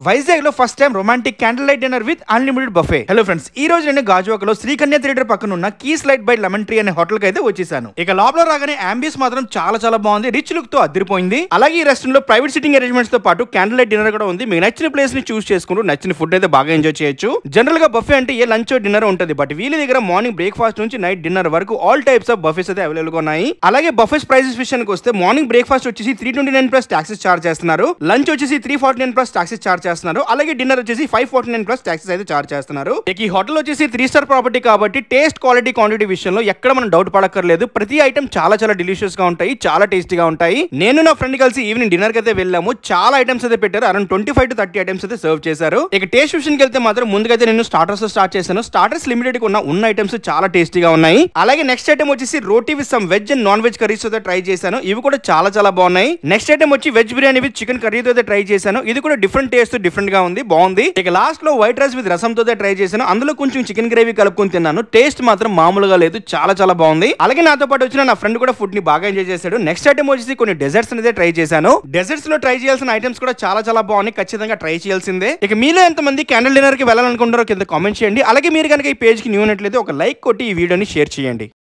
వైజాగ్ లో first time romantic candle light dinner with unlimited buffet hello friends ఈ రోజు నేను గాజువాకలో శ్రీకన్య థియేటర్ పక్కన ఉన్న Keys Lite by Lemon Tree అనే హోటల్ కి అయితే వచ్చేసాను ఇక లోపల రాగానే అంబియన్స్ మాత్రం చాలా చాలా బాగుంది రిచ్ లుక్ తో అదిరిపోయింది అలాగే ఈ రెస్టారెంట్ లో ప్రైవేట్ సిట్టింగ్ అరేంజ్మెంట్స్ తో పాటు క్యాండిల్ లైట్ డిన్నర్ కూడా ఉంది మీకు నచ్చిన ప్లేస్ ని చూస్ చేసుకుంటూ నచ్చిన ఫుడ్ అయితే బాగా ఎంజాయ్ చేయొచ్చు జనరల్ గా బఫే అంటే ఏ లంచ్ డిన్నర్ ఉంటుంది బట్ వీళ్ళ దగ్గర మార్నింగ్ బ్రేక్ఫాస్ట్ నుంచి నైట్ డిన్నర్ వరకు ఆల్ టైప్స్ ఆఫ్ బఫేస్ అయితే అవైలబుల్ గా ఉన్నాయి అలాగే బఫెస్ ప్రైసెస్ విషయానికి వస్తే మార్నింగ్ బ్రేక్ఫాస్ట్ వచ్చేసి three twenty nine plus taxes charge చేస్తున్నారు లంచ్ వచ్చేసి three forty nine plus taxes charge చేస్తున్నారు అలాగే డిన్నర్ వచ్చేసి five forty nine plus taxes అయితే చార్జ్ చేస్తున్నారు ఇక ఈ హోటల్ వచ్చేసి త్రీ స్టార్ ప్రాపర్టీ కాబట్టి టేస్ట్ క్వాలిటీ క్వాంటిటీ విషయంలో ఎక్కడ మనం డౌట్ పడక్కర్లేదు ప్రతి ఐటమ్ చాలా చాలా డిలీషియస్ గా ఉంటాయి చాలా టేస్టీగా ఉంటాయి నేను నా ఫ్రెండ్ కలిసి ఈవినింగ్ డిన్నర్ కి అయితే వెళ్ళాము చాలా ఐటమ్స్ అయితే పెట్టారు around twenty five to thirty items అయితే సర్వ్ చేశారు ఇక టేస్ట్ విషయానికి వెళ్తే మాత్రం ముందుకైతే నేను స్టార్టర్స్ స్టార్ట్ చేశాను స్టార్టర్స్ లిమిటెడ్ ఉన్న ఉన్న ఐటమ్స్ చాలా టేస్టీగా ఉన్నాయి అలాగే నెక్స్ట్ ఐటమ్ వచ్చేసి roti with some veg and non veg curries అయితే ట్రై చేశాను ఇవి కూడా చాలా చాలా బాగున్నాయి నెక్స్ట్ ఐటమ్ వచ్చి వెజ్ బిర్యానీ విత్ చికెన్ కర్రీతో అయితే ట్రై చేశాను ఇది కూడా డిఫరెంట్ టేస్ట్ డిఫరెంట్ గా ఉంది బాగుంది ఇక లాస్ట్ లో వైట్ రైస్ విత్ రసంతో అయితే ట్రై చేశాను అందులో కొంచెం చికెన్ గ్రేవీ కలుపుకొని తిన్నాను టేస్ట్ మాత్రం మామూలుగా లేదు చాలా చాలా బాగుంది అలాగే నాతో పాటు వచ్చిన నా ఫ్రెండ్ కూడా ఫుడ్ ని బాగా ఎంజాయ్ చేశాడు నెక్స్ట్ ఐటమ్ వచ్చేసి కొన్ని డెజర్ట్స్ అనేది ట్రై చేశాను డెజర్ట్స్ లో ట్రై చేయాల్సిన ఐటమ్స్ కూడా చాలా చాలా బాగున్నాయి ఖచ్చితంగా ట్రై చేయాల్సిందే ఇక మీలో ఎంతమంది క్యాండిల్ డిన్నర్ కి వెళ్ళాలనుకుంటారో కింద కామెంట్ చేయండి అలాగే మీరు కనుక ఈ పేజ్ కి న్యూ ఉన్నట్లయితే ఒక లైక్ కొట్టి ఈ వీడియోని షేర్ చేయండి